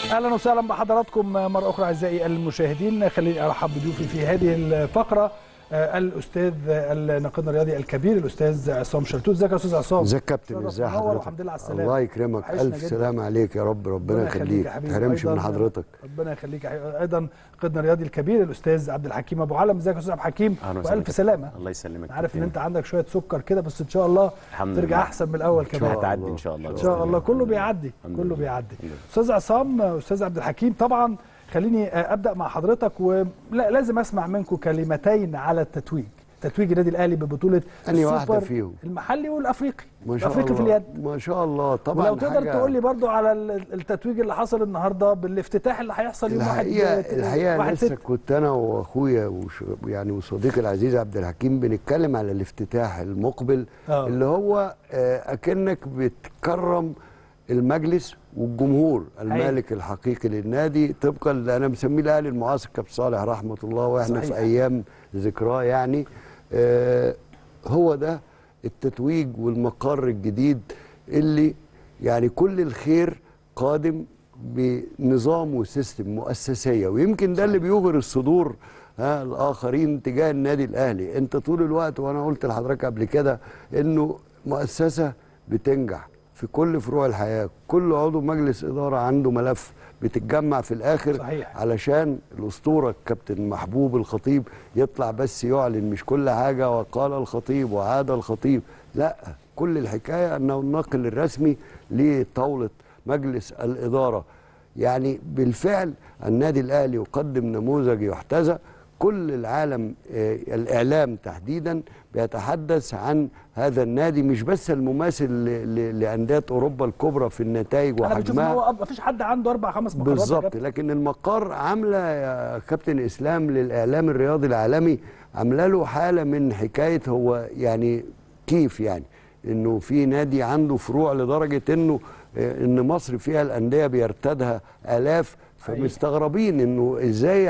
اهلا وسهلا بحضراتكم مره اخرى اعزائي المشاهدين خليني ارحب بضيوفي في هذه الفقره آه، الاستاذ الناقد الرياضي الكبير الاستاذ عصام شلتوت ازيك يا استاذ عصام ازيك يا كابتن شرف ازي منور حضرتك والحمد لله على السلامه الله يكرمك وحشنا الف جدا. سلام عليك يا رب ربنا يخليك يا ما حبيبي. تحرمش من أيضاً حضرتك ربنا يخليك يا حبيبي. ايضا قدنا الرياضي الكبير الاستاذ عبد الحكيم ابو علم ازيك يا استاذ عبد الحكيم أهلا وسهلا والف كابتن. سلامه الله يسلمك عارف ان كابتن. انت عندك شويه سكر كده بس ان شاء الله الحمد ترجع لله. احسن من الاول كمان هتعدي الله. ان شاء الله ان شاء الله كله بيعدي الحمد كله لله. بيعدي الحمد لله. استاذ عصام استاذ عبد الحكيم طبعا خليني ابدا مع حضرتك ولازم اسمع منكم كلمتين على التتويج تتويج النادي الاهلي ببطوله أنهي السوبر واحدة فيهم؟ المحلي والافريقي ما شاء الافريقي في الله اليد ما شاء الله طبعا ولو تقدر حاجة- تقول لي برضو على ال- التتويج اللي حصل النهارده بالافتتاح اللي هيحصل يوم واحد الحقيقه الحقيقه واحد لسه ستة. كنت انا واخويا وش يعني وصديقي العزيز عبد الحكيم بنتكلم على الافتتاح المقبل آه. اللي هو آه، اكنك بتكرم المجلس والجمهور المالك الحقيقي للنادي طبقا اللي انا مسميه الاهلي المعاصر كابتن صالح رحمه الله واحنا صحيح. في ايام ذكراه يعني آه، هو ده التتويج والمقر الجديد اللي يعني كل الخير قادم بنظام وسيستم مؤسسيه ويمكن ده اللي بيغر الصدور ها الاخرين تجاه النادي الاهلي انت طول الوقت وانا قلت لحضرتك قبل كده انه مؤسسه بتنجح في كل فروع الحياه كل عضو مجلس اداره عنده ملف بتتجمع في الاخر صحيح. علشان الاسطوره الكابتن محبوب الخطيب يطلع بس يعلن مش كل حاجه وقال الخطيب وعاد الخطيب لا كل الحكايه انه الناقل الرسمي لطاوله مجلس الاداره يعني بالفعل النادي الاهلي يقدم نموذج يحتذى كل العالم آه، الاعلام تحديدا بيتحدث عن هذا النادي مش بس المماثل ل- ل- لانديه اوروبا الكبرى في النتائج انا بشوف ان وحجمها هو مفيش حد عنده اربع خمس مقرات يا بالظبط كابتن. لكن المقر عامله يا كابتن اسلام للاعلام الرياضي العالمي عامله له حاله من حكايه هو يعني كيف يعني انه في نادي عنده فروع لدرجه انه آه، ان مصر فيها الانديه بيرتادها الاف حقيقي. فمستغربين انه ازاي ه-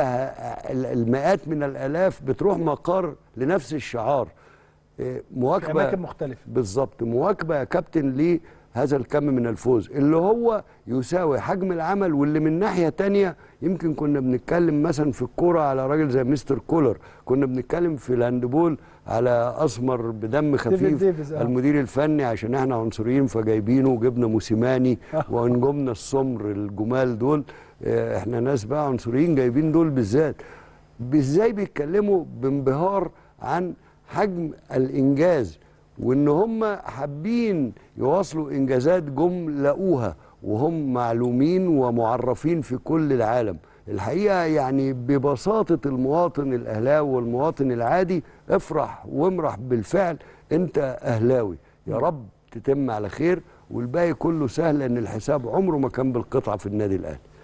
المئات من الالاف بتروح مقر لنفس الشعار آه، في مواكبه اماكن مختلفه بالظبط مواكبه يا كابتن لهذا الكم من الفوز اللي هو يساوي حجم العمل واللي من ناحيه تانية يمكن كنا بنتكلم مثلا في الكوره على راجل زي مستر كولر كنا بنتكلم في الهاندبول على اسمر بدم خفيف ديفيز، آه. المدير الفني عشان احنا عنصريين فجايبينه وجبنا موسيماني ونجومنا السمر الجمال دول آه، احنا ناس بقى عنصريين جايبين دول بالذات ازاي بيتكلموا بانبهار عن حجم الانجاز وان هم حابين يواصلوا انجازات جم لقوها وهم معلومين ومعرفين في كل العالم الحقيقه يعني ببساطه المواطن الاهلاوي والمواطن العادي افرح وامرح بالفعل انت اهلاوي يا رب تتم على خير والباقي كله سهل لان الحساب عمره ما كان بالقطعه في النادي الاهلي